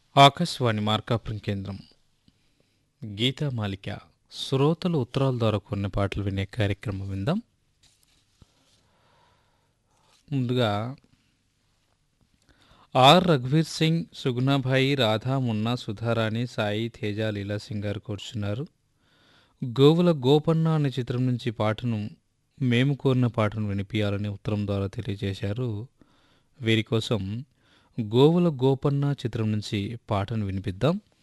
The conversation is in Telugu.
ఆకాశవాణి మార్కాపురం కేంద్రం గీతామాలిక శ్రోతలు ఉత్తరాల ద్వారా కొన్ని పాటలు వినే కార్యక్రమం విందాం ముందుగా ఆర్ రఘువీర్ సింగ్ సుగుణాభాయి రాధా మున్నా సుధారాణి సాయి తేజ లీలా సింగ్ గారు కూర్చున్నారు గోవుల గోపన్న అనే చిత్రం నుంచి పాటను మేము కోరిన పాటను వినిపించాలని ఉత్తరం ద్వారా తెలియజేశారు వీరి కోసం గోవుల గోపన్న చిత్రం నుంచి పాటను వినిపిద్దాం